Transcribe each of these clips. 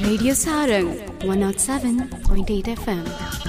Radio Sarang 107.8 FM.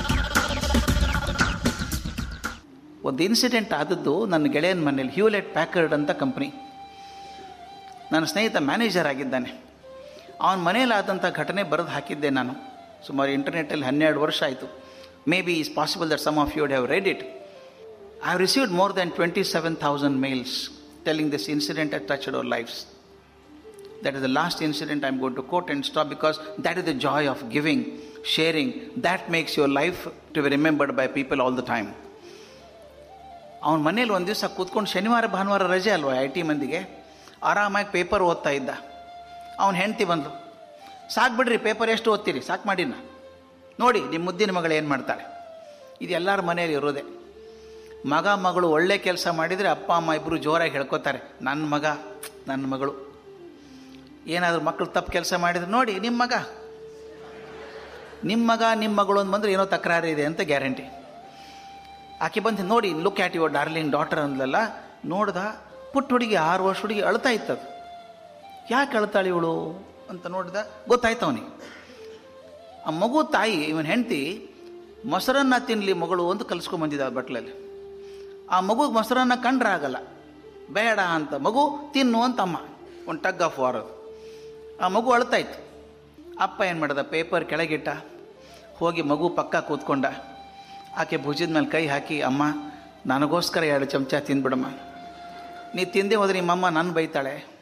ಒಂದು incident ಆದದ್ದು ನನ್ನ ಗೆಳೆಯನ ಮನೇಲಿ ಹ್ಯೂಲೆಟ್ ಪ್ಯಾಕರ್ಡ್ ಅಂತ ಕಂಪ್ನಿ ನನ್ನ ಸ್ನೇಹಿತ ಮ್ಯಾನೇಜರ್ ಆಗಿದ್ದಾನೆ ಅವನ ಮನೇಲಾದಂಥ ಘಟನೆ ಬರೆದು ಹಾಕಿದ್ದೆ ನಾನು ಸುಮಾರು ಇಂಟರ್ನೆಟ್ಟಲ್ಲಿ ಹನ್ನೆರಡು ವರ್ಷ ಆಯಿತು may be is possible that some of you have read it I have received more than twenty seven thousand mails telling this incident at touched our lifes That is the last incident I'm going to quote and stop because that is the joy of giving, sharing. That makes your life to be remembered by people all the time. ಅವನ ಮನೇಲಿ ಒಂದು ದಿವಸ ಕೂತ್ಕೊಂಡು ಶನಿವಾರ ಭಾನುವಾರ ರಜೆ ಅಲ್ವಾ I T ಮಂದಿಗೆ ಆರಾಮಾಗಿ ಪೇಪರ್ ಓದ್ತಾ ಇದ್ದ ಅವನ ಹೆಂಡ್ತಿ ಬಂದು ಸಾಕು ಬಿಡ್ರಿ ಪೇಪರ್ ಎಷ್ಟು ಓದ್ತೀರಿ ಸಾಕು ಮಾಡಿನ ನೋಡಿ ನಿಮ್ಮ ಮುದ್ದಿನ ಮಗಳು ಏನು ಮಾಡ್ತಾಳೆ ಇದು ಎಲ್ಲರ ಮನೆಯಲ್ಲಿ ಇರೋದೆ ಮಗ ಮಗಳು ಒಳ್ಳೆ ಕೆಲಸ ಮಾಡಿದರೆ ಅಪ್ಪ ಅಮ್ಮ ಇಬ್ಬರು ಜೋರಾಗಿ ಹೇಳ್ಕೊತಾರೆ ನನ್ನ ಮಗ ನನ್ನ ಮಗಳು ಏನಾದರೂ ಮಕ್ಕಳು ತಪ್ಪು ಕೆಲಸ ಮಾಡಿದ್ರೆ ನೋಡಿ ನಿಮ್ಮ ಮಗ ನಿಮ್ಮ ಮಗ ನಿಮ್ಮ ಮಗಳು ಅಂತ ಬಂದರೆ ಏನೋ ತಕರಾರು ಇದೆ ಅಂತ ಗ್ಯಾರಂಟಿ ಆಕೆ ಬಂದು ನೋಡಿ look at your darling daughter ಅಂದ್ಲಲ್ಲ ನೋಡ್ದ ಪುಟ್ಟ ಹುಡುಗಿ ಆರು ವರ್ಷ ಹುಡುಗಿ ಅಳ್ತಾ ಇತ್ತದು ಯಾಕೆ ಅಳ್ತಾಳೆ ಇವಳು ಅಂತ ನೋಡ್ದ ಗೊತ್ತಾಯ್ತು ಅವನಿಗೆ ಆ ಮಗು ತಾಯಿ ಇವನ್ ಹೆಂಡತಿ ಮೊಸರನ್ನ ತಿನ್ನಲಿ ಮಗಳು ಅಂತ ಕಲಿಸ್ಕೊಂಬಂದಿದ್ದ ಬಟ್ಲಲ್ಲಿ ಆ ಮಗುಗೆ ಮೊಸರನ್ನ ಕಂಡ್ರೆ ಆಗಲ್ಲ ಬೇಡ ಅಂತ ಮಗು ತಿನ್ನು ಅಂತ ಅಮ್ಮ ಒಂದು ಟಗ್ ಆಫ್ ವಾರ್ ಅದು ಆ ಮಗು ಅಳ್ತಾ ಇತ್ತು ಅಪ್ಪ ಏನು ಮಾಡ್ದ ಪೇಪರ್ ಕೆಳಗಿಟ್ಟ ಹೋಗಿ ಮಗು ಪಕ್ಕ ಕೂತ್ಕೊಂಡ ಆಕೆ ಭುಜದ ಮೇಲೆ ಕೈ ಹಾಕಿ ಅಮ್ಮ ನನಗೋಸ್ಕರ ಎರಡು ಚಮಚ ತಿಂದ್ಬಿಡಮ್ಮ ನೀ ತಿಂದೆ ಹೋದ್ರೆ ನಿಮ್ಮಮ್ಮ ನನ್ನ ಬೈತಾಳೆ